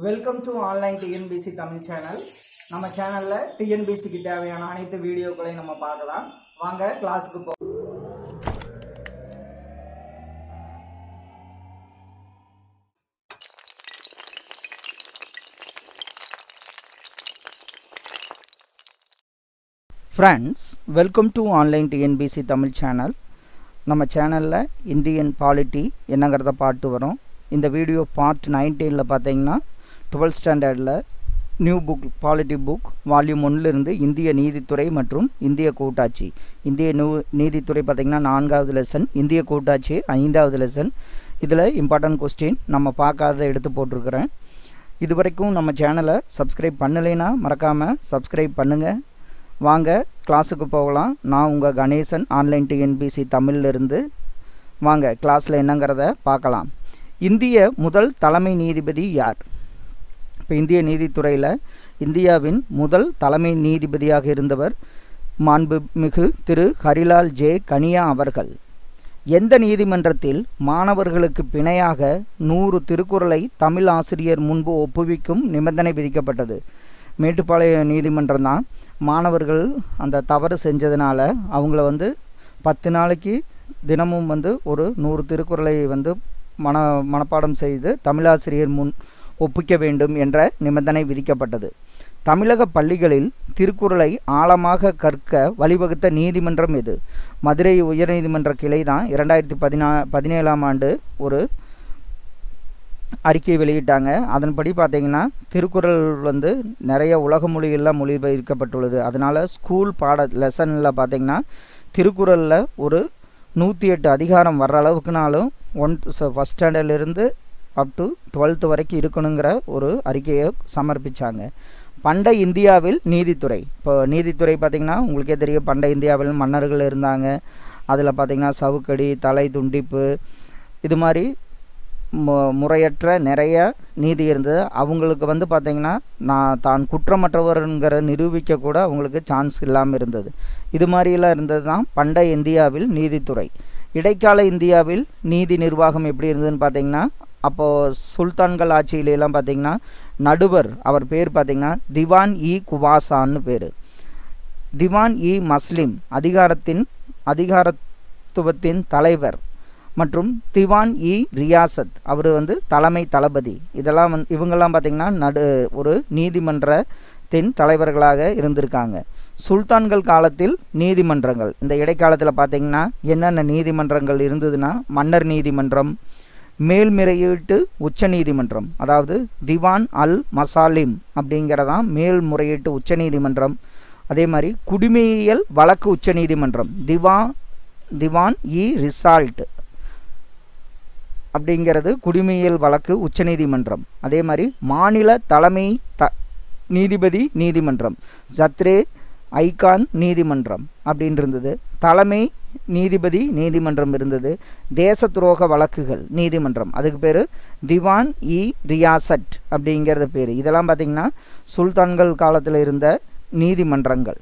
welcome to online TNPSC Tamil channel நம்ம சேனலில் டிஎன்பிசிக்கு தேவையான அனைத்து வீடியோக்களையும் நம்ம பார்க்கலாம் வாங்க கிளாஸுக்கு போ friends welcome to online TNPSC Tamil channel நம்ம சேனலில் இந்தியன் பாலிட்டி என்னங்கிறத பாட்டு வரும் இந்த வீடியோ பார்ட் நைன்டீனில் பார்த்தீங்கன்னா டுவெல்த் ஸ்டாண்டர்டில் new book polity book volume ஒன்றிலிருந்து இந்திய நீதித்துறை மற்றும் இந்திய கூட்டாட்சி இந்திய நியூ நீதித்துறை பார்த்திங்கன்னா நான்காவது லெசன் இந்திய கூட்டாட்சி ஐந்தாவது லெசன் இதில் இம்பார்ட்டன்ட் கொஸ்டின் நம்ம பார்க்காத எடுத்து போட்டிருக்கிறேன் இது வரைக்கும் நம்ம சேனலை சப்ஸ்கிரைப் பண்ணலைன்னா மறக்காமல் சப்ஸ்கிரைப் பண்ணுங்கள் வாங்க கிளாஸுக்கு போகலாம் நான் உங்கள் கணேசன் ஆன்லைன் டிஎன்பிசி தமிழ்லேருந்து வாங்க கிளாஸில் என்னங்கிறத பார்க்கலாம் இந்திய முதல் தலைமை நீதிபதி யார் இப்போ இந்திய நீதித்துறையில் இந்தியாவின் முதல் தலைமை நீதிபதியாக இருந்தவர் மாண்புமிகு திரு ஹரிலால் ஜே கனியா அவர்கள் எந்த நீதிமன்றத்தில் மாணவர்களுக்கு பிணையாக நூறு திருக்குறளை தமிழ் ஆசிரியர் முன்பு ஒப்புவிக்கும் நிபந்தனை விதிக்கப்பட்டது மேட்டுப்பாளையம் நீதிமன்றம் தான் மாணவர்கள் அந்த தவறு செஞ்சதுனால அவங்கள வந்து பத்து நாளைக்கு தினமும் வந்து ஒரு நூறு திருக்குறளை வந்து மன மனப்பாடம் செய்து தமிழாசிரியர் முன் ஒப்பிக்க வேண்டும் என்ற நிபந்தனை விதிக்கப்பட்டது தமிழக பள்ளிகளில் திருக்குறளை ஆழமாக கற்க வழிவகுத்த நீதிமன்றம் எது மதுரை உயர்நீதிமன்ற கிளை தான் இரண்டாயிரத்தி பதினா பதினேழாம் ஆண்டு ஒரு அறிக்கை வெளியிட்டாங்க அதன்படி பார்த்தீங்கன்னா திருக்குறள் வந்து நிறைய உலக மொழிகளில் மொழிபெயர்க்கப்பட்டுள்ளது அதனால் ஸ்கூல் பாட லெசனில் பார்த்தீங்கன்னா திருக்குறளில் ஒரு நூற்றி எட்டு அதிகாரம் வர்ற அளவுக்குனாலும் ஒன் ஃபஸ்ட் ஸ்டாண்டர்ட்லேருந்து அப் டு டுவெல்த்து வரைக்கும் இருக்கணுங்கிற ஒரு அறிக்கையை சமர்ப்பித்தாங்க பண்டை இந்தியாவில் நீதித்துறை இப்போ நீதித்துறை பார்த்திங்கன்னா உங்களுக்கே தெரியும் பண்டை இந்தியாவில் மன்னர்கள் இருந்தாங்க அதில் பார்த்திங்கன்னா சவுக்கடி தலை துண்டிப்பு இது மாதிரி மு முறையற்ற நிறைய நீதி இருந்தது அவங்களுக்கு வந்து பார்த்திங்கன்னா நான் தான் குற்றமற்றவருங்கிற நிரூபிக்க கூட அவங்களுக்கு சான்ஸ் இல்லாமல் இருந்தது இது மாதிரிலாம் இருந்தது தான் பண்டைய இந்தியாவில் நீதித்துறை இடைக்கால இந்தியாவில் நீதி நிர்வாகம் எப்படி இருந்ததுன்னு பார்த்தீங்கன்னா அப்போது சுல்தான்கள் ஆட்சியிலெல்லாம் பார்த்திங்கன்னா நடுவர் அவர் பேர் பார்த்திங்கன்னா திவான் இ குவாசான்னு பேர் திவான் இ மஸ்லிம் அதிகாரத்தின் அதிகாரத்துவத்தின் தலைவர் மற்றும் திவான் இ ரியாசத் அவர் வந்து தலைமை தளபதி இதெல்லாம் வந்து இவங்கெல்லாம் பார்த்திங்கன்னா நடு ஒரு நீதிமன்றத்தின் தலைவர்களாக இருந்திருக்காங்க சுல்தான்கள் காலத்தில் நீதிமன்றங்கள் இந்த இடைக்காலத்தில் பார்த்திங்கன்னா என்னென்ன நீதிமன்றங்கள் இருந்ததுன்னா மன்னர் நீதிமன்றம் மேல்முறையீட்டு உச்ச நீதிமன்றம் அதாவது திவான் அல் மசாலிம் அப்படிங்கிறதான் மேல்முறையீட்டு உச்ச நீதிமன்றம் அதே மாதிரி குடிமையியல் வழக்கு உச்ச நீதிமன்றம் திவா திவான் இ ரிசால்ட் அப்படிங்கிறது குடிமையியல் வழக்கு உச்சநீதிமன்றம் அதே மாதிரி மாநில தலைமை த நீதிபதி நீதிமன்றம் சத்ரே ஐகான் நீதிமன்றம் அப்படின்னு இருந்தது தலைமை நீதிபதி நீதிமன்றம் இருந்தது தேச துரோக வழக்குகள் நீதிமன்றம் அதுக்கு பேர் திவான் இ ரியாசட் அப்படிங்கிறது பேர் இதெல்லாம் பார்த்திங்கன்னா சுல்தான்கள் காலத்தில் இருந்த நீதிமன்றங்கள்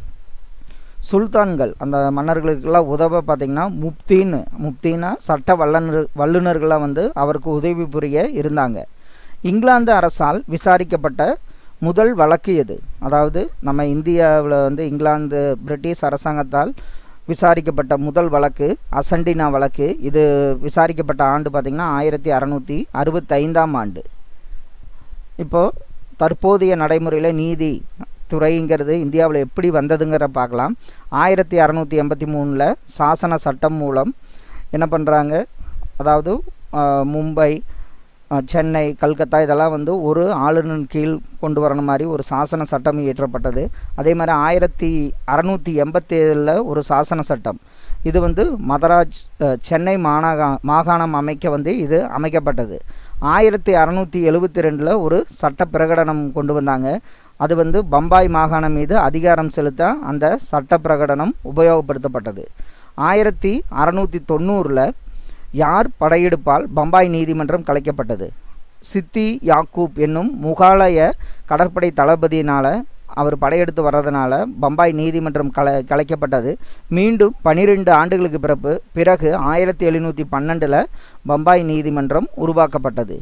சுல்தான்கள் அந்த மன்னர்களுக்கெல்லாம் உதவ பார்த்திங்கன்னா முப்தின்னு முப்தின்னா சட்ட வல்லுநர் வல்லுநர்களாக வந்து அவருக்கு உதவி புரிய இருந்தாங்க இங்கிலாந்து அரசால் விசாரிக்கப்பட்ட முதல் வழக்கு எது அதாவது நம்ம இந்தியாவில் வந்து இங்கிலாந்து பிரிட்டிஷ் அரசாங்கத்தால் விசாரிக்கப்பட்ட முதல் வழக்கு அசண்டினா வழக்கு இது விசாரிக்கப்பட்ட ஆண்டு பார்த்திங்கன்னா ஆயிரத்தி அறநூற்றி அறுபத்தைந்தாம் ஆண்டு இப்போது தற்போதைய நடைமுறையில் நீதி துறைங்கிறது இந்தியாவில் எப்படி வந்ததுங்கிற பார்க்கலாம் ஆயிரத்தி அறநூற்றி எண்பத்தி மூணில் சாசன சட்டம் மூலம் என்ன பண்ணுறாங்க அதாவது மும்பை சென்னை கல்கத்தா இதெல்லாம் வந்து ஒரு ஆளுநர் கீழ் கொண்டு வரணும் மாதிரி ஒரு சாசன சட்டம் இயற்றப்பட்டது அதே மாதிரி ஆயிரத்தி அறநூற்றி எண்பத்தி ஏழில் ஒரு சாசன சட்டம் இது வந்து மதராஜ் சென்னை மாநகா மாகாணம் அமைக்க வந்து இது அமைக்கப்பட்டது ஆயிரத்தி அறநூற்றி எழுபத்தி ரெண்டில் ஒரு சட்ட பிரகடனம் கொண்டு வந்தாங்க அது வந்து பம்பாய் மாகாணம் மீது அதிகாரம் செலுத்த அந்த சட்ட பிரகடனம் உபயோகப்படுத்தப்பட்டது ஆயிரத்தி அறநூற்றி தொண்ணூறில் யார் படையெடுப்பால் பம்பாய் நீதிமன்றம் கலைக்கப்பட்டது சித்தி யாக்கூப் என்னும் முகாலய கடற்படை தளபதியினால் அவர் படையெடுத்து வர்றதுனால பம்பாய் நீதிமன்றம் கல கலைக்கப்பட்டது மீண்டும் பனிரெண்டு ஆண்டுகளுக்கு பிறப்பு பிறகு ஆயிரத்தி எழுநூற்றி பன்னெண்டில் பம்பாய் நீதிமன்றம் உருவாக்கப்பட்டது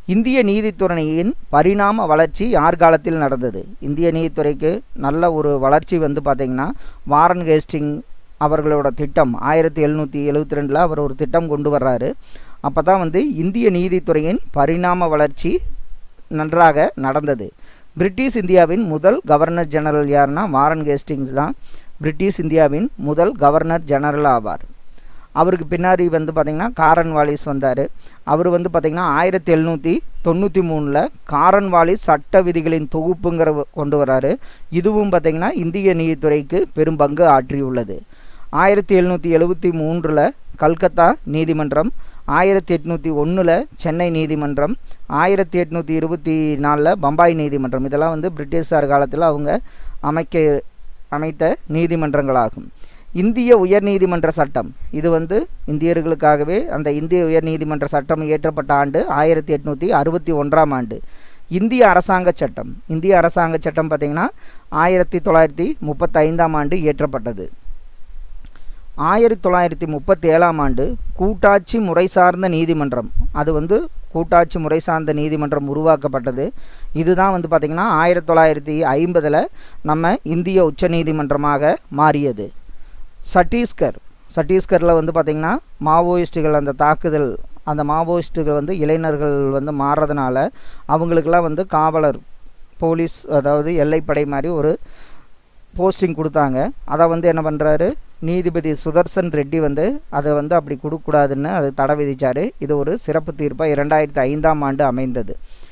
இந்திய நீதித்துறையின் பரிணாம வளர்ச்சி யார் காலத்தில் நடந்தது இந்திய நீதித்துறைக்கு நல்ல ஒரு வளர்ச்சி வந்து பார்த்திங்கன்னா வாரன் ஹேஸ்டிங் அவர்களோட திட்டம் ஆயிரத்தி எழுநூற்றி எழுவத்தி ரெண்டில் அவர் ஒரு திட்டம் கொண்டு வர்றாரு அப்போ தான் வந்து இந்திய நீதித்துறையின் பரிணாம வளர்ச்சி நன்றாக நடந்தது பிரிட்டிஷ் இந்தியாவின் முதல் கவர்னர் ஜெனரல் யாருன்னா வாரன் ஹேஸ்டிங்ஸ் தான் பிரிட்டிஷ் இந்தியாவின் முதல் கவர்னர் ஜெனரல் ஆவார் அவருக்கு பின்னாடி வந்து பார்த்திங்கன்னா காரன் வாலிஸ் வந்தார் அவர் வந்து பார்த்திங்கன்னா ஆயிரத்தி எழுநூற்றி தொண்ணூற்றி மூணில் காரன் வாலிஸ் சட்ட விதிகளின் தொகுப்புங்கிற கொண்டு வராரு இதுவும் பார்த்திங்கன்னா இந்திய நீதித்துறைக்கு பெரும் பங்கு ஆற்றியுள்ளது ஆயிரத்தி எழுநூற்றி எழுபத்தி மூன்றில் கல்கத்தா நீதிமன்றம் ஆயிரத்தி எட்நூற்றி ஒன்றில் சென்னை நீதிமன்றம் ஆயிரத்தி எட்நூற்றி இருபத்தி நாலில் பம்பாய் நீதிமன்றம் இதெல்லாம் வந்து பிரிட்டிஷார் காலத்தில் அவங்க அமைக்க அமைத்த நீதிமன்றங்களாகும் இந்திய உயர்நீதிமன்ற சட்டம் இது வந்து இந்தியர்களுக்காகவே அந்த இந்திய உயர்நீதிமன்ற சட்டம் இயற்றப்பட்ட ஆண்டு ஆயிரத்தி எட்நூற்றி அறுபத்தி ஒன்றாம் ஆண்டு இந்திய அரசாங்க சட்டம் இந்திய அரசாங்க சட்டம் பார்த்திங்கன்னா ஆயிரத்தி தொள்ளாயிரத்தி முப்பத்தைந்தாம் ஆண்டு இயற்றப்பட்டது ஆயிரத்தி தொள்ளாயிரத்தி முப்பத்தி ஏழாம் ஆண்டு கூட்டாட்சி முறை சார்ந்த நீதிமன்றம் அது வந்து கூட்டாட்சி முறை சார்ந்த நீதிமன்றம் உருவாக்கப்பட்டது இதுதான் வந்து பார்த்திங்கன்னா ஆயிரத்தி தொள்ளாயிரத்தி ஐம்பதில் நம்ம இந்திய உச்ச நீதிமன்றமாக மாறியது சத்தீஸ்கர் சத்தீஸ்கரில் வந்து பார்த்திங்கன்னா மாவோயிஸ்ட்டுகள் அந்த தாக்குதல் அந்த மாவோயிஸ்ட்டுகள் வந்து இளைஞர்கள் வந்து மாறுறதுனால அவங்களுக்கெல்லாம் வந்து காவலர் போலீஸ் அதாவது எல்லைப்படை மாதிரி ஒரு போஸ்டிங் கொடுத்தாங்க அதை வந்து என்ன பண்ணுறாரு நீதிபதி சுதர்சன் ரெட்டி வந்து அதை வந்து அப்படி கொடுக்கக்கூடாதுன்னு அது தடை விதித்தார் இது ஒரு சிறப்பு தீர்ப்பாக இரண்டாயிரத்தி ஐந்தாம் ஆண்டு அமைந்தது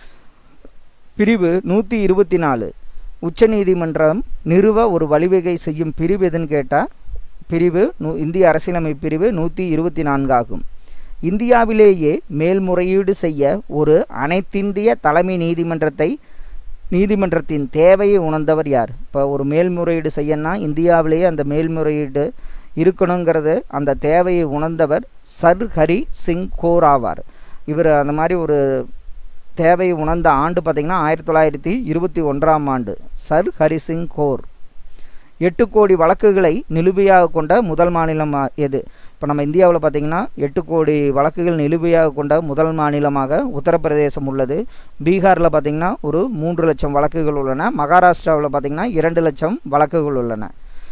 பிரிவு நூற்றி இருபத்தி நாலு உச்சநீதிமன்றம் நிறுவ ஒரு வழிவகை செய்யும் பிரிவு எதுன்னு கேட்டால் பிரிவு நூ இந்திய அரசியலமைப்பு பிரிவு நூற்றி இருபத்தி நான்காகும் இந்தியாவிலேயே மேல்முறையீடு செய்ய ஒரு அனைத்திந்திய தலைமை நீதிமன்றத்தை நீதிமன்றத்தின் தேவையை உணர்ந்தவர் யார் இப்போ ஒரு மேல்முறையீடு செய்யணும்னா இந்தியாவிலேயே அந்த மேல்முறையீடு இருக்கணுங்கிறது அந்த தேவையை உணர்ந்தவர் சர் ஹரி சிங் கோர் ஆவார் இவர் அந்த மாதிரி ஒரு தேவையை உணர்ந்த ஆண்டு பார்த்திங்கன்னா ஆயிரத்தி தொள்ளாயிரத்தி இருபத்தி ஒன்றாம் ஆண்டு சர் ஹரி சிங் கோர் எட்டு கோடி வழக்குகளை நிலுவையாக கொண்ட முதல் மாநிலம் எது இப்போ நம்ம இந்தியாவில் பார்த்திங்கன்னா எட்டு கோடி வழக்குகள் நிலுவையாக கொண்ட முதல் மாநிலமாக உத்தரப்பிரதேசம் உள்ளது பீகாரில் பார்த்திங்கன்னா ஒரு மூன்று லட்சம் வழக்குகள் உள்ளன மகாராஷ்டிராவில் பார்த்திங்கன்னா இரண்டு லட்சம் வழக்குகள் உள்ளன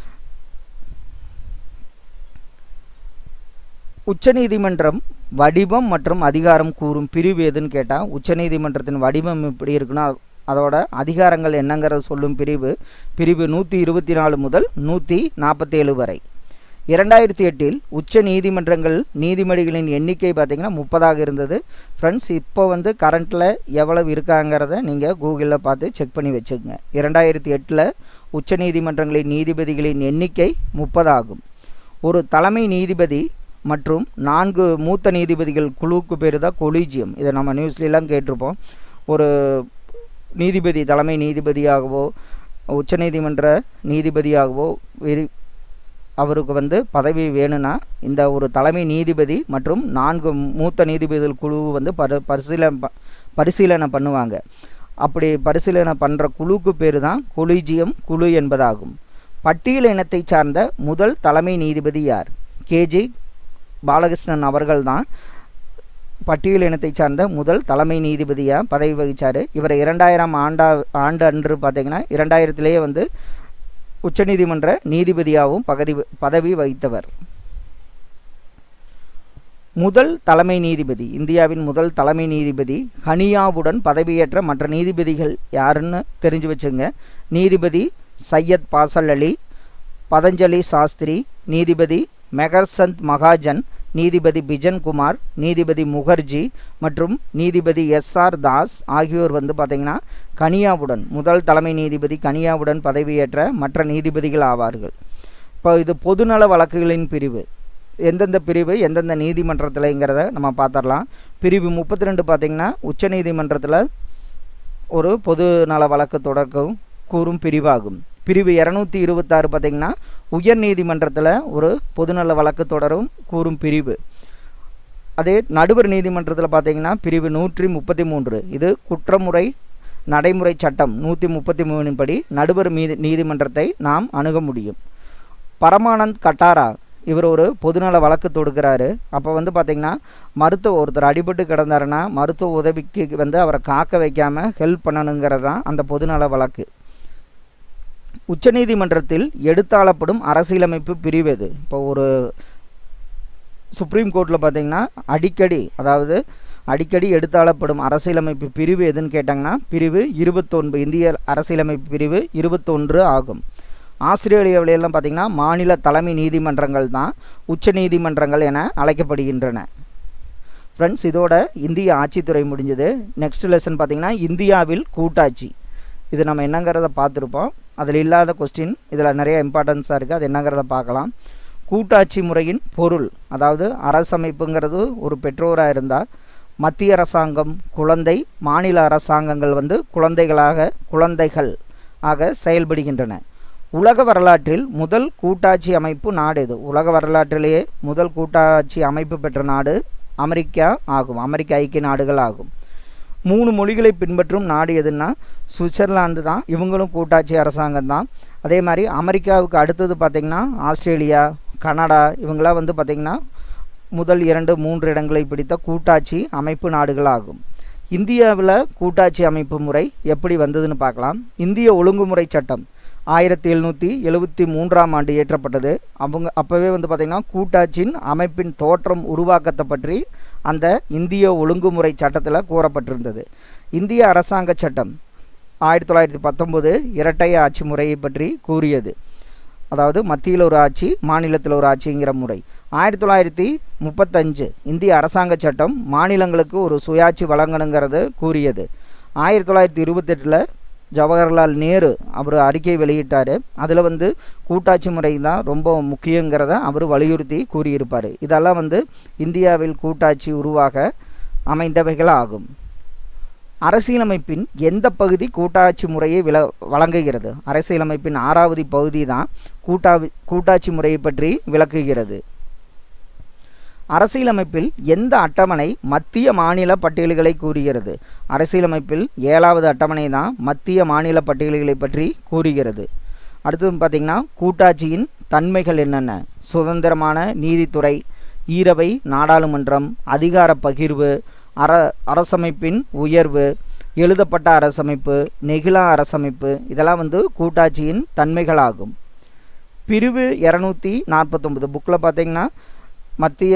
உச்சநீதிமன்றம் வடிவம் மற்றும் அதிகாரம் கூறும் பிரிவு எதுன்னு கேட்டால் உச்சநீதிமன்றத்தின் வடிவம் எப்படி இருக்குன்னா அதோட அதிகாரங்கள் என்னங்கிறத சொல்லும் பிரிவு பிரிவு நூற்றி இருபத்தி நாலு முதல் நூற்றி நாற்பத்தேழு வரை இரண்டாயிரத்தி எட்டில் உச்ச நீதிமன்றங்கள் நீதிமொழிகளின் எண்ணிக்கை பார்த்திங்கன்னா முப்பதாக இருந்தது ஃப்ரெண்ட்ஸ் இப்போ வந்து கரண்ட்டில் எவ்வளவு இருக்காங்கிறத நீங்கள் கூகுளில் பார்த்து செக் பண்ணி வச்சுக்கோங்க இரண்டாயிரத்தி எட்டில் உச்ச நீதிமன்றங்களின் நீதிபதிகளின் எண்ணிக்கை முப்பதாகும் ஒரு தலைமை நீதிபதி மற்றும் நான்கு மூத்த நீதிபதிகள் குழுவுக்கு பேர் தான் கொலீஜியம் இதை நம்ம நியூஸ்லாம் கேட்டிருப்போம் ஒரு நீதிபதி தலைமை நீதிபதியாகவோ உச்சநீதிமன்ற நீதிபதியாகவோ வெறி அவருக்கு வந்து பதவி வேணும்னா இந்த ஒரு தலைமை நீதிபதி மற்றும் நான்கு மூத்த நீதிபதிகள் குழு வந்து பரி பரிசீலனை பரிசீலனை பண்ணுவாங்க அப்படி பரிசீலனை பண்ணுற குழுவுக்கு பேர் தான் கொலீஜியம் குழு என்பதாகும் பட்டியல் இனத்தை சார்ந்த முதல் தலைமை நீதிபதி யார் கேஜி பாலகிருஷ்ணன் அவர்கள் தான் பட்டியல் இனத்தை சார்ந்த முதல் தலைமை நீதிபதியாக பதவி வகித்தார் இவர் இரண்டாயிரம் ஆண்டா ஆண்டு அன்று பார்த்தீங்கன்னா இரண்டாயிரத்திலேயே வந்து உச்சநீதிமன்ற நீதிபதியாகவும் பதவி பதவி வகித்தவர் முதல் தலைமை நீதிபதி இந்தியாவின் முதல் தலைமை நீதிபதி ஹனியாவுடன் பதவியேற்ற மற்ற நீதிபதிகள் யாருன்னு தெரிஞ்சு வச்சுங்க நீதிபதி சையத் பாசல் அலி பதஞ்சலி சாஸ்திரி நீதிபதி மெகர்சந்த் மகாஜன் நீதிபதி பிஜன் குமார் நீதிபதி முகர்ஜி மற்றும் நீதிபதி எஸ் ஆர் தாஸ் ஆகியோர் வந்து பார்த்திங்கன்னா கனியாவுடன் முதல் தலைமை நீதிபதி கனியாவுடன் பதவியேற்ற மற்ற நீதிபதிகள் ஆவார்கள் இப்போ இது பொதுநல வழக்குகளின் பிரிவு எந்தெந்த பிரிவு எந்தெந்த நீதிமன்றத்தில்ங்கிறத நம்ம பார்த்துடலாம் பிரிவு முப்பத்தி ரெண்டு பார்த்திங்கன்னா உச்சநீதிமன்றத்தில் ஒரு பொது நல வழக்கு தொடக்கம் கூறும் பிரிவாகும் பிரிவு இரநூத்தி இருபத்தாறு பார்த்திங்கன்னா உயர் நீதிமன்றத்தில் ஒரு பொதுநல வழக்கு தொடரும் கூறும் பிரிவு அதே நடுவர் நீதிமன்றத்தில் பார்த்திங்கன்னா பிரிவு நூற்றி முப்பத்தி மூன்று இது குற்றமுறை நடைமுறை சட்டம் நூற்றி முப்பத்தி மூணின் படி நடுவர் மீது நீதிமன்றத்தை நாம் அணுக முடியும் பரமானந்த் கட்டாரா இவர் ஒரு பொதுநல வழக்கு தொடுக்கிறாரு அப்போ வந்து பார்த்திங்கன்னா மருத்துவ ஒருத்தர் அடிபட்டு கிடந்தாருன்னா மருத்துவ உதவிக்கு வந்து அவரை காக்க வைக்காமல் ஹெல்ப் பண்ணணுங்கிறது தான் அந்த பொதுநல வழக்கு உச்சநீதிமன்றத்தில் எடுத்தாளப்படும் அரசியலமைப்பு பிரிவு எது இப்போ ஒரு சுப்ரீம் கோர்ட்டில் பார்த்தீங்கன்னா அடிக்கடி அதாவது அடிக்கடி எடுத்தாளப்படும் அரசியலமைப்பு பிரிவு எதுன்னு கேட்டாங்கன்னா பிரிவு இருபத்தொன்பது இந்திய அரசியலமைப்பு பிரிவு இருபத்தொன்று ஆகும் ஆஸ்திரேலியாவிலெல்லாம் பார்த்திங்கன்னா மாநில தலைமை நீதிமன்றங்கள் தான் உச்ச நீதிமன்றங்கள் என அழைக்கப்படுகின்றன ஃப்ரெண்ட்ஸ் இதோட இந்திய ஆட்சித்துறை முடிஞ்சது நெக்ஸ்ட் லெசன் பார்த்திங்கன்னா இந்தியாவில் கூட்டாட்சி இது நம்ம என்னங்கிறத பார்த்துருப்போம் அதில் இல்லாத கொஸ்டின் இதில் நிறைய இம்பார்ட்டன்ஸாக இருக்குது அது என்னங்கிறத பார்க்கலாம் கூட்டாட்சி முறையின் பொருள் அதாவது அரசமைப்புங்கிறது ஒரு பெற்றோராக இருந்தால் மத்திய அரசாங்கம் குழந்தை மாநில அரசாங்கங்கள் வந்து குழந்தைகளாக குழந்தைகள் ஆக செயல்படுகின்றன உலக வரலாற்றில் முதல் கூட்டாட்சி அமைப்பு நாடு எது உலக வரலாற்றிலேயே முதல் கூட்டாட்சி அமைப்பு பெற்ற நாடு அமெரிக்கா ஆகும் அமெரிக்க ஐக்கிய நாடுகள் ஆகும் மூணு மொழிகளை பின்பற்றும் நாடு எதுன்னா சுவிட்சர்லாந்து தான் இவங்களும் கூட்டாட்சி அரசாங்கம் தான் அதே மாதிரி அமெரிக்காவுக்கு அடுத்தது பார்த்திங்கன்னா ஆஸ்திரேலியா கனடா இவங்களாம் வந்து பார்த்திங்கன்னா முதல் இரண்டு மூன்று இடங்களை பிடித்த கூட்டாட்சி அமைப்பு நாடுகளாகும் இந்தியாவில் கூட்டாட்சி அமைப்பு முறை எப்படி வந்ததுன்னு பார்க்கலாம் இந்திய ஒழுங்குமுறை சட்டம் ஆயிரத்தி எழுநூற்றி எழுபத்தி மூன்றாம் ஆண்டு இயற்றப்பட்டது அவங்க அப்போவே வந்து பார்த்திங்கன்னா கூட்டாட்சியின் அமைப்பின் தோற்றம் உருவாக்கத்தை பற்றி அந்த இந்திய ஒழுங்குமுறை சட்டத்தில் கூறப்பட்டிருந்தது இந்திய அரசாங்க சட்டம் ஆயிரத்தி தொள்ளாயிரத்தி பத்தொம்போது இரட்டை ஆட்சி முறையை பற்றி கூறியது அதாவது மத்தியில் ஒரு ஆட்சி மாநிலத்தில் ஒரு ஆட்சிங்கிற முறை ஆயிரத்தி தொள்ளாயிரத்தி முப்பத்தஞ்சு இந்திய அரசாங்க சட்டம் மாநிலங்களுக்கு ஒரு சுயாட்சி வழங்கணுங்கிறது கூறியது ஆயிரத்தி தொள்ளாயிரத்தி இருபத்தெட்டில் ஜவஹர்லால் நேரு அவர் அறிக்கை வெளியிட்டார் அதில் வந்து கூட்டாட்சி முறை தான் ரொம்ப முக்கியங்கிறத அவர் வலியுறுத்தி கூறியிருப்பார் இதெல்லாம் வந்து இந்தியாவில் கூட்டாட்சி உருவாக அமைந்தவைகள் ஆகும் அரசியலமைப்பின் எந்த பகுதி கூட்டாட்சி முறையை விள வழங்குகிறது அரசியலமைப்பின் ஆறாவது பகுதி தான் கூட்டா கூட்டாட்சி முறையை பற்றி விளக்குகிறது அரசியலமைப்பில் எந்த அட்டவணை மத்திய மாநில பட்டியல்களை கூறுகிறது அரசியலமைப்பில் ஏழாவது அட்டவணை தான் மத்திய மாநில பட்டியல்களை பற்றி கூறுகிறது அடுத்தது பார்த்திங்கன்னா கூட்டாட்சியின் தன்மைகள் என்னென்ன சுதந்திரமான நீதித்துறை ஈரவை நாடாளுமன்றம் அதிகார பகிர்வு அர அரசமைப்பின் உயர்வு எழுதப்பட்ட அரசமைப்பு நெகிழா அரசமைப்பு இதெல்லாம் வந்து கூட்டாட்சியின் தன்மைகளாகும் பிரிவு இரநூத்தி நாற்பத்தொம்பது புக்கில் பார்த்தீங்கன்னா மத்திய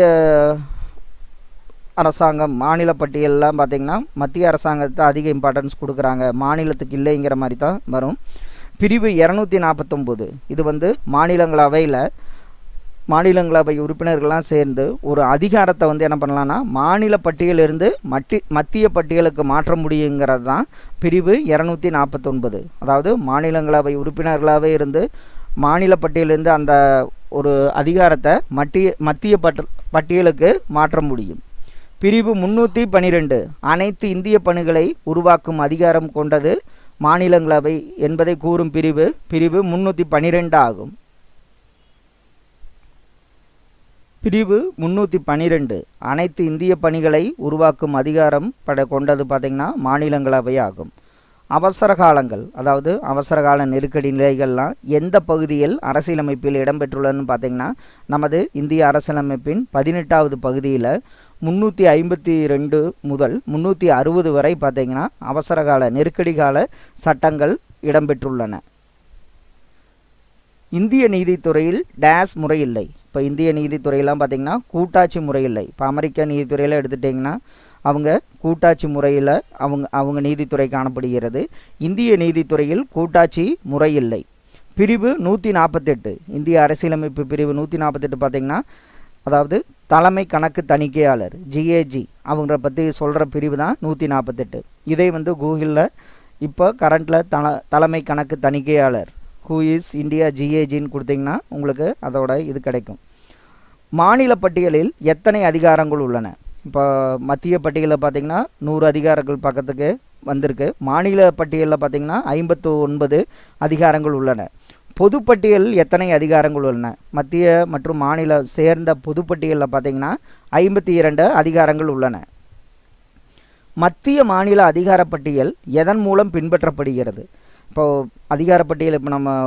அரசாங்கம் மாநில பட்டியலெலாம் பார்த்திங்கன்னா மத்திய அரசாங்கத்தை அதிக இம்பார்ட்டன்ஸ் கொடுக்குறாங்க மாநிலத்துக்கு இல்லைங்கிற மாதிரி தான் வரும் பிரிவு இரநூத்தி நாற்பத்தொம்போது இது வந்து மாநிலங்களவையில் மாநிலங்களவை உறுப்பினர்கள்லாம் சேர்ந்து ஒரு அதிகாரத்தை வந்து என்ன பண்ணலான்னா மாநில பட்டியலிருந்து மட்டி மத்திய பட்டியலுக்கு மாற்ற முடியுங்கிறது தான் பிரிவு இரநூத்தி நாற்பத்தொன்பது அதாவது மாநிலங்களவை உறுப்பினர்களாகவே இருந்து மாநில பட்டியலிருந்து அந்த ஒரு அதிகாரத்தை மட்டிய மத்திய பட் பட்டியலுக்கு மாற்ற முடியும் பிரிவு முன்னூற்றி பனிரெண்டு அனைத்து இந்திய பணிகளை உருவாக்கும் அதிகாரம் கொண்டது மாநிலங்களவை என்பதை கூறும் பிரிவு பிரிவு முன்னூற்றி பனிரெண்டு ஆகும் பிரிவு முன்னூற்றி பன்னிரெண்டு அனைத்து இந்திய பணிகளை உருவாக்கும் அதிகாரம் பட கொண்டது பார்த்திங்கன்னா மாநிலங்களவை ஆகும் அவசர காலங்கள் அதாவது அவசர கால நெருக்கடி நிலைகள்லாம் எந்த பகுதியில் அரசியலமைப்பில் இடம்பெற்றுள்ளதுன்னு பார்த்திங்கன்னா நமது இந்திய அரசியலமைப்பின் பதினெட்டாவது பகுதியில் முந்நூற்றி ஐம்பத்தி ரெண்டு முதல் முந்நூற்றி அறுபது வரை பார்த்திங்கன்னா அவசர கால நெருக்கடி கால சட்டங்கள் இடம்பெற்றுள்ளன இந்திய நீதித்துறையில் டேஸ் முறை இல்லை இப்போ இந்திய நீதித்துறையெல்லாம் பார்த்திங்கன்னா கூட்டாட்சி முறை இல்லை இப்போ அமெரிக்க நீதித்துறையில் எடுத்துட்டிங்கன்னா அவங்க கூட்டாட்சி முறையில் அவங்க அவங்க நீதித்துறை காணப்படுகிறது இந்திய நீதித்துறையில் கூட்டாட்சி முறை இல்லை பிரிவு நூற்றி நாற்பத்தெட்டு இந்திய அரசியலமைப்பு பிரிவு நூற்றி நாற்பத்தெட்டு பார்த்திங்கன்னா அதாவது தலைமை கணக்கு தணிக்கையாளர் ஜிஏஜி அவங்கள பற்றி சொல்கிற பிரிவு தான் நூற்றி நாற்பத்தெட்டு இதை வந்து கூகுளில் இப்போ கரண்ட்டில் தல தலைமை கணக்கு தணிக்கையாளர் ஹூ இஸ் இந்தியா ஜிஏஜின்னு கொடுத்தீங்கன்னா உங்களுக்கு அதோட இது கிடைக்கும் மாநில பட்டியலில் எத்தனை அதிகாரங்கள் உள்ளன இப்போ மத்திய பட்டியலில் பார்த்திங்கன்னா நூறு அதிகாரங்கள் பக்கத்துக்கு வந்திருக்கு மாநில பட்டியலில் பார்த்திங்கன்னா ஐம்பத்து ஒன்பது அதிகாரங்கள் உள்ளன பொதுப்பட்டியல் எத்தனை அதிகாரங்கள் உள்ளன மத்திய மற்றும் மாநில சேர்ந்த பொதுப்பட்டியலில் பார்த்திங்கன்னா ஐம்பத்தி இரண்டு அதிகாரங்கள் உள்ளன மத்திய மாநில அதிகார பட்டியல் எதன் மூலம் பின்பற்றப்படுகிறது இப்போது அதிகார பட்டியல் இப்போ நம்ம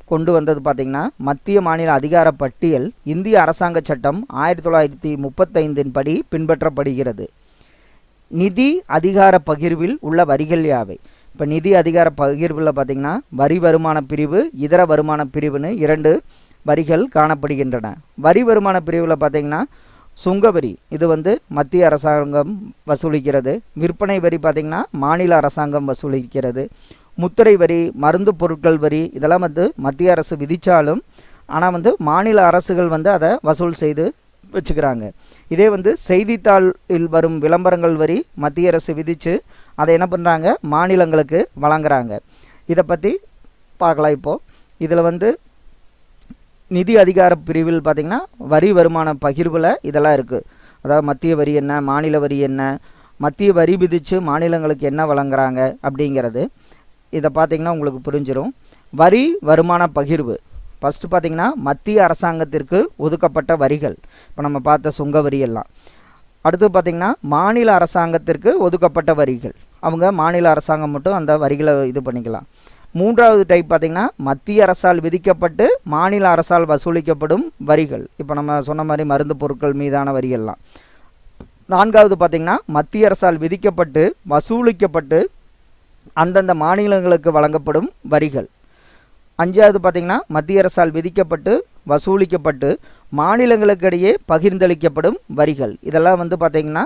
கொண்டு வந்தது பார்த்திங்கன்னா மத்திய மாநில அதிகார பட்டியல் இந்திய அரசாங்க சட்டம் ஆயிரத்தி தொள்ளாயிரத்தி முப்பத்தைந்தின் படி பின்பற்றப்படுகிறது நிதி அதிகார பகிர்வில் உள்ள வரிகள் யாவை இப்போ நிதி அதிகார பகிர்வில் பார்த்திங்கன்னா வரி வருமான பிரிவு இதர வருமான பிரிவுன்னு இரண்டு வரிகள் காணப்படுகின்றன வரி வருமான பிரிவில் பார்த்திங்கன்னா சுங்கவரி இது வந்து மத்திய அரசாங்கம் வசூலிக்கிறது விற்பனை வரி பார்த்திங்கன்னா மாநில அரசாங்கம் வசூலிக்கிறது முத்திரை வரி மருந்து பொருட்கள் வரி இதெல்லாம் வந்து மத்திய அரசு விதித்தாலும் ஆனால் வந்து மாநில அரசுகள் வந்து அதை வசூல் செய்து வச்சுக்கிறாங்க இதே வந்து செய்தித்தாளில் வரும் விளம்பரங்கள் வரி மத்திய அரசு விதித்து அதை என்ன பண்ணுறாங்க மாநிலங்களுக்கு வழங்குறாங்க இதை பற்றி பார்க்கலாம் இப்போது இதில் வந்து நிதி அதிகார பிரிவில் பார்த்திங்கன்னா வரி வருமான பகிர்வில் இதெல்லாம் இருக்குது அதாவது மத்திய வரி என்ன மாநில வரி என்ன மத்திய வரி விதித்து மாநிலங்களுக்கு என்ன வழங்குறாங்க அப்படிங்கிறது இதை பார்த்திங்கன்னா உங்களுக்கு புரிஞ்சிடும் வரி வருமான பகிர்வு ஃபஸ்ட்டு பார்த்திங்கன்னா மத்திய அரசாங்கத்திற்கு ஒதுக்கப்பட்ட வரிகள் இப்போ நம்ம பார்த்த சுங்க வரி எல்லாம் அடுத்து பார்த்திங்கன்னா மாநில அரசாங்கத்திற்கு ஒதுக்கப்பட்ட வரிகள் அவங்க மாநில அரசாங்கம் மட்டும் அந்த வரிகளை இது பண்ணிக்கலாம் மூன்றாவது டைப் பார்த்திங்கன்னா மத்திய அரசால் விதிக்கப்பட்டு மாநில அரசால் வசூலிக்கப்படும் வரிகள் இப்போ நம்ம சொன்ன மாதிரி மருந்து பொருட்கள் மீதான வரியெல்லாம் நான்காவது பார்த்திங்கன்னா மத்திய அரசால் விதிக்கப்பட்டு வசூலிக்கப்பட்டு அந்தந்த மாநிலங்களுக்கு வழங்கப்படும் வரிகள் அஞ்சாவது பார்த்திங்கன்னா மத்திய அரசால் விதிக்கப்பட்டு வசூலிக்கப்பட்டு மாநிலங்களுக்கிடையே பகிர்ந்தளிக்கப்படும் வரிகள் இதெல்லாம் வந்து பார்த்திங்கன்னா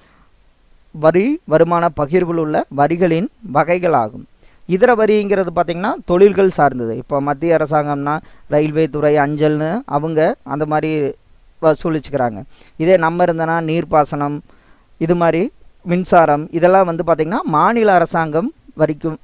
வரி வருமான பகிர்வில் உள்ள வரிகளின் வகைகளாகும் இதர வரிங்கிறது பார்த்திங்கன்னா தொழில்கள் சார்ந்தது இப்போ மத்திய அரசாங்கம்னா ரயில்வே துறை அஞ்சல்னு அவங்க அந்த மாதிரி வசூலிச்சுக்கிறாங்க இதே நம்ம இருந்தனா நீர்ப்பாசனம் இது மாதிரி மின்சாரம் இதெல்லாம் வந்து பார்த்திங்கன்னா மாநில அரசாங்கம் வரிக்கும்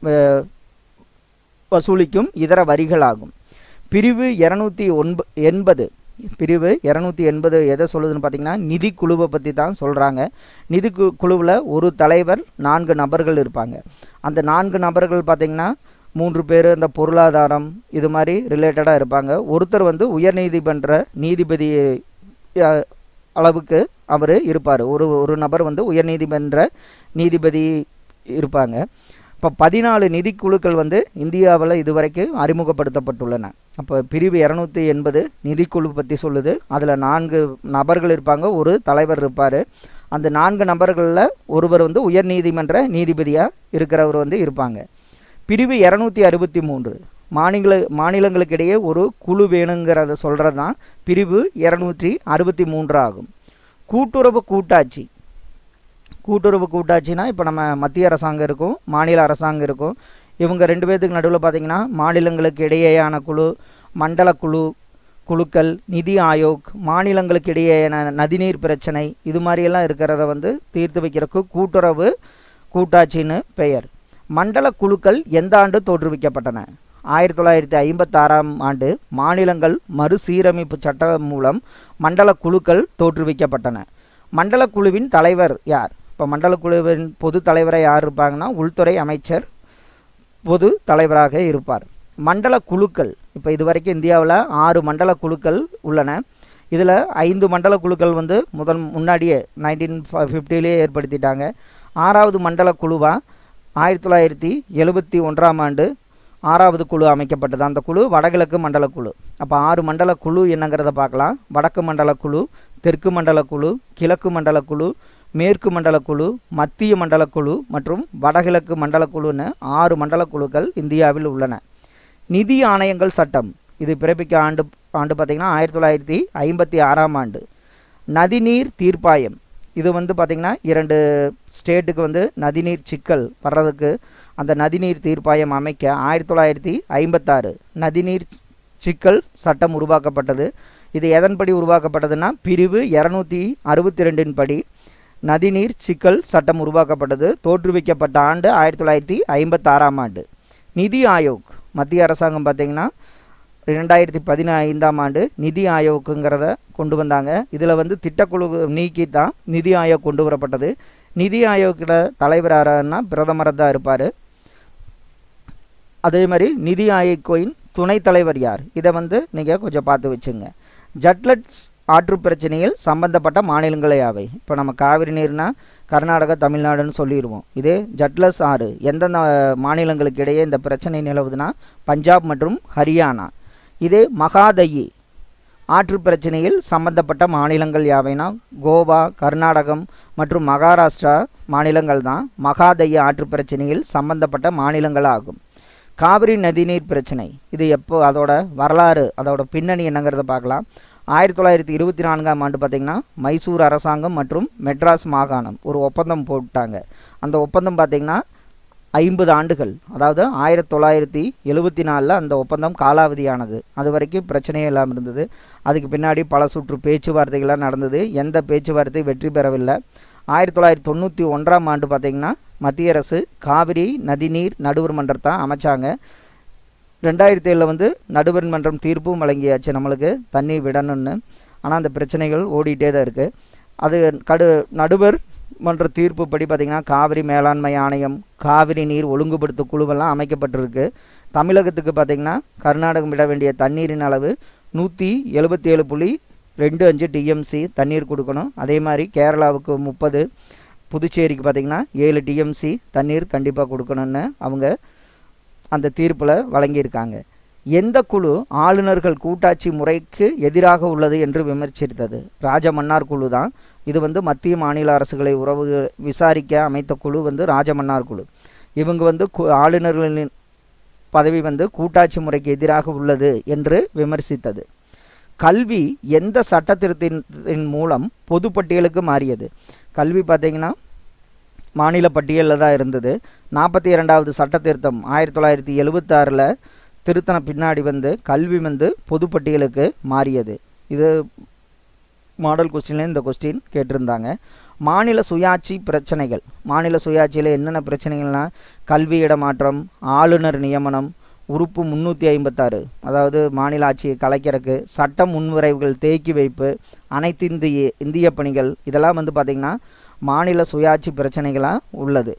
வசூலிக்கும் இதர வரிகளாகும் பிரிவு இரநூத்தி ஒன்ப எண்பது பிரிவு இரநூத்தி எண்பது எதை சொல்லுதுன்னு பார்த்தீங்கன்னா நிதி குழுவை பற்றி தான் சொல்கிறாங்க நிதி கு குழுவில் ஒரு தலைவர் நான்கு நபர்கள் இருப்பாங்க அந்த நான்கு நபர்கள் பார்த்திங்கன்னா மூன்று பேர் இந்த பொருளாதாரம் இது மாதிரி ரிலேட்டடாக இருப்பாங்க ஒருத்தர் வந்து உயர்நீதிமன்ற நீதிபதி அளவுக்கு அவர் இருப்பார் ஒரு ஒரு நபர் வந்து உயர்நீதிமன்ற நீதிபதி இருப்பாங்க இப்போ பதினாலு நிதிக்குழுக்கள் வந்து இந்தியாவில் இதுவரைக்கும் அறிமுகப்படுத்தப்பட்டுள்ளன அப்போ பிரிவு இரநூத்தி எண்பது நிதிக்குழு பற்றி சொல்லுது அதில் நான்கு நபர்கள் இருப்பாங்க ஒரு தலைவர் இருப்பார் அந்த நான்கு நபர்களில் ஒருவர் வந்து உயர்நீதிமன்ற நீதிபதியாக இருக்கிறவர் வந்து இருப்பாங்க பிரிவு இரநூத்தி அறுபத்தி மூன்று மாநில மாநிலங்களுக்கிடையே ஒரு குழு வேணுங்கிறத சொல்கிறது தான் பிரிவு இரநூற்றி அறுபத்தி மூன்று ஆகும் கூட்டுறவு கூட்டாட்சி கூட்டுறவு கூட்டாட்சினா இப்போ நம்ம மத்திய அரசாங்கம் இருக்கும் மாநில அரசாங்கம் இருக்கும் இவங்க ரெண்டு பேர்த்துக்கு நடுவில் பார்த்திங்கன்னா மாநிலங்களுக்கு இடையேயான குழு மண்டல குழு குழுக்கள் நிதி ஆயோக் மாநிலங்களுக்கு இடையேயான நதிநீர் பிரச்சனை இது மாதிரியெல்லாம் இருக்கிறத வந்து தீர்த்து வைக்கிறதுக்கு கூட்டுறவு கூட்டாட்சின்னு பெயர் மண்டல குழுக்கள் எந்த ஆண்டு தோற்றுவிக்கப்பட்டன ஆயிரத்தி தொள்ளாயிரத்தி ஐம்பத்தாறாம் ஆண்டு மாநிலங்கள் மறுசீரமைப்பு சட்டம் மூலம் மண்டல குழுக்கள் தோற்றுவிக்கப்பட்டன மண்டல குழுவின் தலைவர் யார் இப்போ மண்டல குழுவின் பொது தலைவரை யார் இருப்பாங்கன்னா உள்துறை அமைச்சர் பொது தலைவராக இருப்பார் மண்டல குழுக்கள் இப்போ இது வரைக்கும் இந்தியாவில் ஆறு மண்டல குழுக்கள் உள்ளன இதில் ஐந்து மண்டல குழுக்கள் வந்து முதல் முன்னாடியே நைன்டீன் ஃபிஃப்டிலேயே ஏற்படுத்திட்டாங்க ஆறாவது மண்டல குழுவாக ஆயிரத்தி தொள்ளாயிரத்தி எழுபத்தி ஒன்றாம் ஆண்டு ஆறாவது குழு அமைக்கப்பட்டது அந்த குழு வடகிழக்கு மண்டல குழு அப்போ ஆறு மண்டல குழு என்னங்கிறத பார்க்கலாம் வடக்கு மண்டல குழு தெற்கு மண்டல குழு கிழக்கு மண்டல குழு மேற்கு மண்டல குழு மத்திய மண்டல குழு மற்றும் வடகிழக்கு மண்டல குழுன்னு ஆறு மண்டல குழுக்கள் இந்தியாவில் உள்ளன நிதி ஆணையங்கள் சட்டம் இது பிறப்பிக்க ஆண்டு ஆண்டு பார்த்திங்கன்னா ஆயிரத்தி தொள்ளாயிரத்தி ஐம்பத்தி ஆறாம் ஆண்டு நதிநீர் தீர்ப்பாயம் இது வந்து பார்த்திங்கன்னா இரண்டு ஸ்டேட்டுக்கு வந்து நதிநீர் சிக்கல் வர்றதுக்கு அந்த நதிநீர் தீர்ப்பாயம் அமைக்க ஆயிரத்தி தொள்ளாயிரத்தி ஐம்பத்தாறு நதிநீர் சிக்கல் சட்டம் உருவாக்கப்பட்டது இது எதன்படி உருவாக்கப்பட்டதுன்னா பிரிவு இரநூத்தி அறுபத்தி ரெண்டின் படி நதிநீர் சிக்கல் சட்டம் உருவாக்கப்பட்டது தோற்றுவிக்கப்பட்ட ஆண்டு ஆயிரத்தி தொள்ளாயிரத்தி ஐம்பத்தாறாம் ஆண்டு நிதி ஆயோக் மத்திய அரசாங்கம் பார்த்திங்கன்னா ரெண்டாயிரத்தி பதினைந்தாம் ஆண்டு நிதி ஆயோக்குங்கிறத கொண்டு வந்தாங்க இதில் வந்து திட்டக்குழு நீக்கி தான் நிதி ஆயோக் கொண்டு வரப்பட்டது நிதி ஆயோக்கில் தலைவர் யாருன்னா பிரதமர் தான் இருப்பார் அதே மாதிரி நிதி ஆயோக்கின் துணைத் தலைவர் யார் இதை வந்து நீங்கள் கொஞ்சம் பார்த்து வச்சுங்க ஜட்லட்ஸ் ஆற்று பிரச்சனையில் சம்பந்தப்பட்ட மாநிலங்களே யாவை இப்போ நம்ம காவிரி நீர்னா கர்நாடகா தமிழ்நாடுன்னு சொல்லிடுவோம் இதே ஜட்லஸ் ஆறு எந்தெந்த மாநிலங்களுக்கு இடையே இந்த பிரச்சனை நிலவுதுன்னா பஞ்சாப் மற்றும் ஹரியானா இதே மகாதயி ஆற்று பிரச்சனையில் சம்பந்தப்பட்ட மாநிலங்கள் யாவைனா கோவா கர்நாடகம் மற்றும் மகாராஷ்டிரா மாநிலங்கள் தான் மகாதயி ஆற்று பிரச்சனையில் சம்பந்தப்பட்ட மாநிலங்கள் ஆகும் காவிரி நதிநீர் பிரச்சனை இது எப்போ அதோட வரலாறு அதோட பின்னணி என்னங்கிறத பார்க்கலாம் ஆயிரத்தி தொள்ளாயிரத்தி இருபத்தி நான்காம் ஆண்டு பார்த்திங்கன்னா மைசூர் அரசாங்கம் மற்றும் மெட்ராஸ் மாகாணம் ஒரு ஒப்பந்தம் போட்டாங்க அந்த ஒப்பந்தம் பார்த்திங்கன்னா ஐம்பது ஆண்டுகள் அதாவது ஆயிரத்தி தொள்ளாயிரத்தி எழுபத்தி நாலில் அந்த ஒப்பந்தம் காலாவதியானது அது வரைக்கும் பிரச்சனையே இல்லாமல் இருந்தது அதுக்கு பின்னாடி பல சுற்று பேச்சுவார்த்தைகள்லாம் நடந்தது எந்த பேச்சுவார்த்தை வெற்றி பெறவில்லை ஆயிரத்தி தொள்ளாயிரத்தி தொண்ணூற்றி ஒன்றாம் ஆண்டு பார்த்திங்கன்னா மத்திய அரசு காவிரி நதிநீர் நடுவர் மன்றத்தை அமைச்சாங்க ரெண்டாயிரத்தி ஏழில் வந்து நடுவர் மன்றம் தீர்ப்பும் வழங்கியாச்சு நம்மளுக்கு தண்ணி விடணும்னு ஆனால் அந்த பிரச்சனைகள் ஓடிட்டே தான் இருக்குது அது கடு நடுவர் மன்ற தீர்ப்பு படி பார்த்திங்கன்னா காவிரி மேலாண்மை ஆணையம் காவிரி நீர் ஒழுங்குபடுத்த குழுவெல்லாம் அமைக்கப்பட்டிருக்கு தமிழகத்துக்கு பார்த்திங்கன்னா கர்நாடகம் விட வேண்டிய தண்ணீரின் அளவு நூற்றி எழுபத்தி ஏழு புள்ளி ரெண்டு அஞ்சு டிஎம்சி தண்ணீர் கொடுக்கணும் அதே மாதிரி கேரளாவுக்கு முப்பது புதுச்சேரிக்கு பார்த்திங்கன்னா ஏழு டிஎம்சி தண்ணீர் கண்டிப்பாக கொடுக்கணும்னு அவங்க அந்த தீர்ப்பில் வழங்கியிருக்காங்க எந்த குழு ஆளுநர்கள் கூட்டாட்சி முறைக்கு எதிராக உள்ளது என்று விமர்சித்தது ராஜமன்னார் குழு தான் இது வந்து மத்திய மாநில அரசுகளை உறவு விசாரிக்க அமைத்த குழு வந்து ராஜமன்னார் குழு இவங்க வந்து கு- ஆளுநர்களின் பதவி வந்து கூட்டாட்சி முறைக்கு எதிராக உள்ளது என்று விமர்சித்தது கல்வி எந்த சட்ட திருத்தத்தின் மூலம் பொதுப்பட்டியலுக்கு மாறியது கல்வி பார்த்தீங்கன்னா மாநில பட்டியலில் தான் இருந்தது நாற்பத்தி இரண்டாவது சட்ட திருத்தம் ஆயிரத்தி தொள்ளாயிரத்தி எழுபத்தாறில் திருத்தன பின்னாடி வந்து கல்வி வந்து பொதுப்பட்டியலுக்கு மாறியது இது மாடல் கொஸ்டின்ல இந்த கொஸ்டின் கேட்டிருந்தாங்க மாநில சுயாட்சி பிரச்சனைகள் மாநில சுயாட்சியில் என்னென்ன பிரச்சனைகள்னா கல்வி இடமாற்றம் ஆளுநர் நியமனம் உறுப்பு முந்நூற்றி ஐம்பத்தாறு அதாவது மாநில ஆட்சியை கலைக்கிறதுக்கு சட்ட முன்வரைவுகள் தேக்கி வைப்பு அனைத்து இந்திய இந்திய பணிகள் இதெல்லாம் வந்து பார்த்திங்கன்னா மாநில சுயாட்சி பிரச்சனைகளாக உள்ளது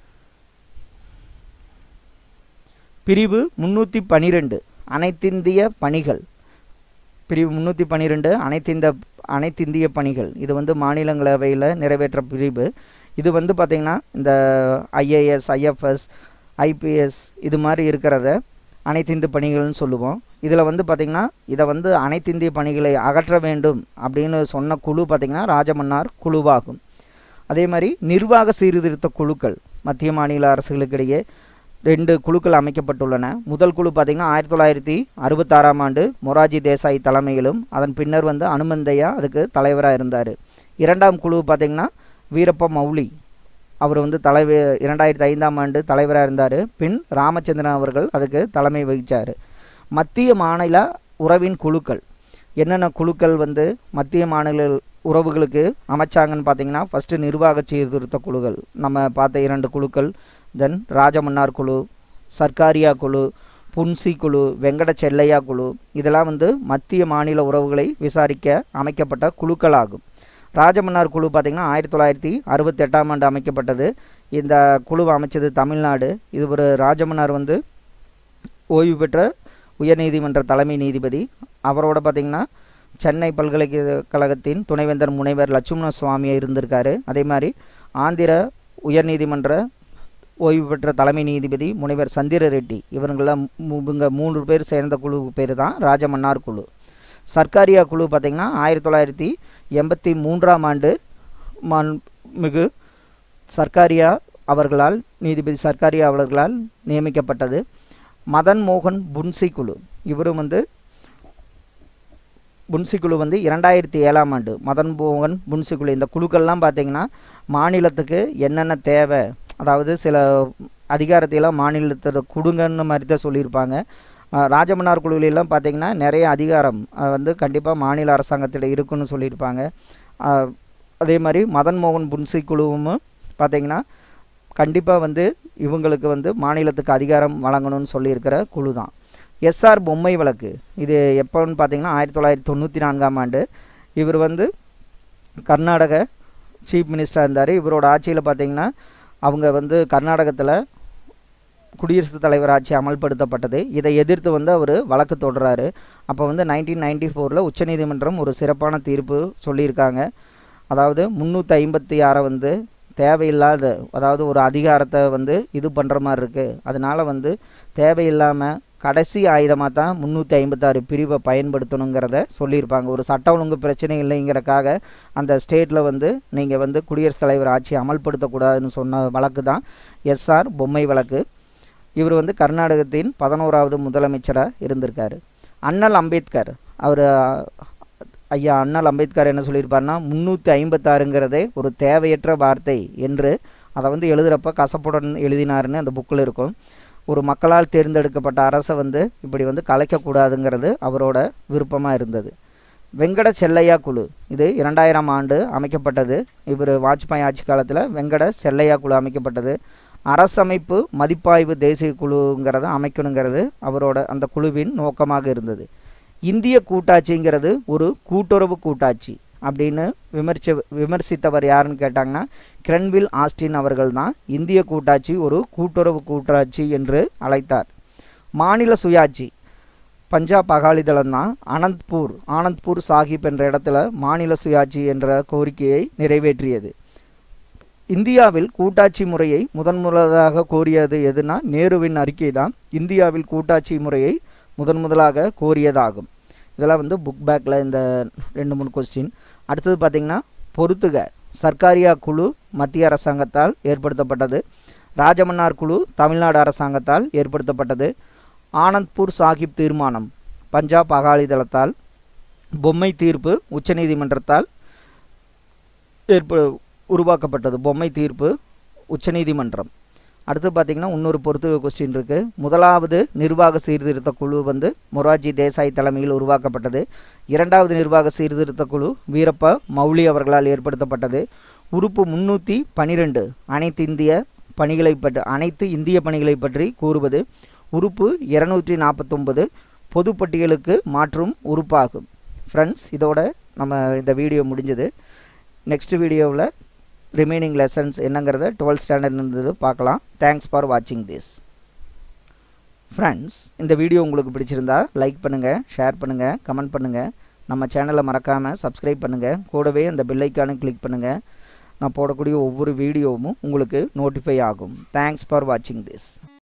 பிரிவு முந்நூற்றி பனிரெண்டு அனைத்திந்திய பணிகள் பிரிவு முந்நூற்றி பன்னிரெண்டு அனைத்திந்த அனைத்திந்திய பணிகள் இது வந்து மாநிலங்களவையில் நிறைவேற்ற பிரிவு இது வந்து பார்த்திங்கன்னா இந்த ஐஏஎஸ் ஐஎஃப்எஸ் ஐபிஎஸ் இது மாதிரி இருக்கிறத அனைத்திந்திய பணிகள்னு சொல்லுவோம் இதில் வந்து பார்த்திங்கன்னா இதை வந்து அனைத்திந்திய பணிகளை அகற்ற வேண்டும் அப்படின்னு சொன்ன குழு பார்த்திங்கன்னா ராஜமன்னார் குழுவாகும் அதே மாதிரி நிர்வாக சீர்திருத்த குழுக்கள் மத்திய மாநில அரசுகளுக்கிடையே ரெண்டு குழுக்கள் அமைக்கப்பட்டுள்ளன முதல் குழு பார்த்திங்கன்னா ஆயிரத்தி தொள்ளாயிரத்தி அறுபத்தாறாம் ஆண்டு மொராஜி தேசாய் தலைமையிலும் அதன் பின்னர் வந்து அனுமந்தையா அதுக்கு தலைவராக இருந்தார் இரண்டாம் குழு பார்த்திங்கன்னா வீரப்ப மௌலி அவர் வந்து தலைவர் இரண்டாயிரத்தி ஐந்தாம் ஆண்டு தலைவராக இருந்தார் பின் ராமச்சந்திரன் அவர்கள் அதுக்கு தலைமை வகித்தார் மத்திய மாநில உறவின் குழுக்கள் என்னென்ன குழுக்கள் வந்து மத்திய மாநில உறவுகளுக்கு அமைச்சாங்கன்னு பார்த்தீங்கன்னா ஃபஸ்ட்டு நிர்வாக சீர்திருத்த குழுக்கள் நம்ம பார்த்த இரண்டு குழுக்கள் தென் ராஜமன்னார் குழு சர்க்காரியா குழு புன்சி குழு வெங்கட செல்லையா குழு இதெல்லாம் வந்து மத்திய மாநில உறவுகளை விசாரிக்க அமைக்கப்பட்ட குழுக்களாகும் ராஜமன்னார் குழு பார்த்திங்கன்னா ஆயிரத்தி தொள்ளாயிரத்தி அறுபத்தெட்டாம் ஆண்டு அமைக்கப்பட்டது இந்த குழுவை அமைச்சது தமிழ்நாடு இது ஒரு ராஜமன்னார் வந்து ஓய்வு பெற்ற உயர்நீதிமன்ற தலைமை நீதிபதி அவரோட பார்த்திங்கன்னா சென்னை பல்கலைக்கழகத்தின் துணைவேந்தர் முனைவர் லட்சுமண சுவாமியாக இருந்திருக்காரு அதே மாதிரி ஆந்திர உயர்நீதிமன்ற ஓய்வு பெற்ற தலைமை நீதிபதி முனைவர் சந்திர ரெட்டி இவங்களாம் மு- இவங்க மூன்று பேர் சேர்ந்த குழு பேர் தான் ராஜமன்னார் குழு சர்க்காரியா குழு பார்த்திங்கன்னா ஆயிரத்தி தொள்ளாயிரத்தி எண்பத்தி மூன்றாம் ஆண்டு மான் மிகு சர்க்காரியா அவர்களால் நீதிபதி சர்க்காரியா அவர்களால் நியமிக்கப்பட்டது மதன் மோகன் புன்சி குழு இவரும் வந்து புன்சி குழு வந்து இரண்டாயிரத்தி ஏழாம் ஆண்டு மதன் மோகன் புன்சி குழு இந்த குழுக்கள்லாம் பார்த்தீங்கன்னா மாநிலத்துக்கு என்னென்ன தேவை அதாவது சில அதிகாரத்தையெல்லாம் மாநிலத்தில் கொடுங்கன்னு மாதிரி தான் சொல்லியிருப்பாங்க அஹ் ராஜமன்னார் குழுவிலெல்லாம் பார்த்தீங்கன்னா நிறைய அதிகாரம் அஹ் வந்து கண்டிப்பாக மாநில அரசாங்கத்தில் இருக்குன்னு சொல்லியிருப்பாங்க அஹ் அதே மாதிரி மதன் மோகன் புன்சி குழுவும் பார்த்தீங்கன்னா கண்டிப்பாக வந்து இவங்களுக்கு வந்து மாநிலத்துக்கு அதிகாரம் வழங்கணும்னு சொல்லியிருக்கிற குழு தான் எஸ்ஆர் பொம்மை வழக்கு இது எப்போன்னு பார்த்தீங்கன்னா ஆயிரத்தி தொள்ளாயிரத்தி தொண்ணூற்றி நான்காம் ஆண்டு இவர் வந்து கர்நாடக சீஃப் மினிஸ்டராக இருந்தார் இவரோட ஆட்சியில் பார்த்தீங்கன்னா அவங்க வந்து கர்நாடகத்தில் குடியரசுத் தலைவர் ஆட்சி அமல்படுத்தப்பட்டது இதை எதிர்த்து வந்து அவர் வழக்கு தொடர்றாரு அப்போ வந்து நைன்டீன் நைன்டி ஃபோரில் உச்சநீதிமன்றம் ஒரு சிறப்பான தீர்ப்பு சொல்லியிருக்காங்க அதாவது முந்நூற்றி ஐம்பத்தி ஆறை வந்து தேவையில்லாத அதாவது ஒரு அதிகாரத்தை வந்து இது பண்ணுற மாதிரி இருக்குது அதனால் வந்து தேவையில்லாமல் கடைசி ஆயுதமாக தான் முந்நூற்றி ஐம்பத்தாறு பிரிவை பயன்படுத்தணுங்கிறத சொல்லியிருப்பாங்க ஒரு சட்ட ஒழுங்கு பிரச்சனை இல்லைங்கிறக்காக அந்த ஸ்டேட்டில் வந்து நீங்கள் வந்து குடியரசுத் தலைவர் ஆட்சி அமல்படுத்தக்கூடாதுன்னு சொன்ன வழக்கு தான் எஸ்ஆர் பொம்மை வழக்கு இவர் வந்து கர்நாடகத்தின் பதினோராவது முதலமைச்சராக இருந்திருக்காரு அண்ணல் அம்பேத்கர் அவர் ஐயா அண்ணல் அம்பேத்கர் என்ன சொல்லியிருப்பாருன்னா முந்நூற்றி ஐம்பத்தாறுங்கிறதே ஒரு தேவையற்ற வார்த்தை என்று அதை வந்து எழுதுகிறப்ப கசப்புடன் எழுதினாருன்னு அந்த புக்கில் இருக்கும் ஒரு மக்களால் தேர்ந்தெடுக்கப்பட்ட அரசை வந்து இப்படி வந்து கலைக்கக்கூடாதுங்கிறது அவரோட விருப்பமாக இருந்தது வெங்கட செல்லையா குழு இது இரண்டாயிரம் ஆண்டு அமைக்கப்பட்டது இவர் வாஜ்பாய் ஆட்சி காலத்தில் வெங்கட செல்லையா குழு அமைக்கப்பட்டது அரசமைப்பு மதிப்பாய்வு தேசிய குழுங்கிறத அமைக்கணுங்கிறது அவரோட அந்த குழுவின் நோக்கமாக இருந்தது இந்திய கூட்டாட்சிங்கிறது ஒரு கூட்டுறவு கூட்டாட்சி அப்படின்னு விமர்சி விமர்சித்தவர் யாருன்னு கேட்டாங்கன்னா கிரன்வில் ஆஸ்டின் அவர்கள் தான் இந்திய கூட்டாட்சி ஒரு கூட்டுறவு கூட்டாட்சி என்று அழைத்தார் மாநில சுயாட்சி பஞ்சாப் அகாலிதளம் தான் அனந்த்பூர் ஆனந்த்பூர் சாஹிப் என்ற இடத்துல மாநில சுயாட்சி என்ற கோரிக்கையை நிறைவேற்றியது இந்தியாவில் கூட்டாட்சி முறையை முதன் முதலாக கோரியது எதுனா நேருவின் அறிக்கை தான் இந்தியாவில் கூட்டாட்சி முறையை முதன் முதலாக கோரியதாகும் இதெல்லாம் வந்து புக் பேக்கில் இந்த ரெண்டு மூணு கொஸ்டின் அடுத்தது பார்த்திங்கன்னா பொறுத்துக சர்க்காரியா குழு மத்திய அரசாங்கத்தால் ஏற்படுத்தப்பட்டது ராஜமன்னார் குழு தமிழ்நாடு அரசாங்கத்தால் ஏற்படுத்தப்பட்டது ஆனந்த்பூர் சாஹிப் தீர்மானம் பஞ்சாப் அகாலிதளத்தால் பொம்மை தீர்ப்பு உச்சநீதிமன்றத்தால் ஏற்ப உருவாக்கப்பட்டது பொம்மை தீர்ப்பு உச்சநீதிமன்றம் அடுத்து பார்த்திங்கன்னா இன்னொரு பொறுத்து கொஸ்டின் இருக்குது முதலாவது நிர்வாக சீர்திருத்த குழு வந்து மொரார்ஜி தேசாய் தலைமையில் உருவாக்கப்பட்டது இரண்டாவது நிர்வாக சீர்திருத்த குழு வீரப்ப மௌலி அவர்களால் ஏற்படுத்தப்பட்டது உறுப்பு முன்னூற்றி பனிரெண்டு அனைத்து இந்திய பணிகளை பற்றி அனைத்து இந்திய பணிகளை பற்றி கூறுவது உறுப்பு இரநூற்றி நாற்பத்தொம்பது பொதுப்பட்டியலுக்கு மாற்றும் உறுப்பாகும் ஃப்ரெண்ட்ஸ் இதோட நம்ம இந்த வீடியோ முடிஞ்சது நெக்ஸ்ட் வீடியோவில் ரிமைனிங் லெசன்ஸ் என்னங்கிறத டுவெல்த் ஸ்டாண்டர்ட் இருந்தது பார்க்கலாம் தேங்க்ஸ் ஃபார் வாட்சிங் திஸ் ஃப்ரெண்ட்ஸ் இந்த வீடியோ உங்களுக்கு பிடிச்சிருந்தா லைக் பண்ணுங்கள் ஷேர் பண்ணுங்கள் கமெண்ட் பண்ணுங்கள் நம்ம சேனலை மறக்காமல் சப்ஸ்கிரைப் பண்ணுங்கள் கூடவே அந்த பெல்லைக்கானு கிளிக் பண்ணுங்கள் நான் போடக்கூடிய ஒவ்வொரு வீடியோவும் உங்களுக்கு நோட்டிஃபை ஆகும் தேங்க்ஸ் ஃபார் வாட்சிங் திஸ்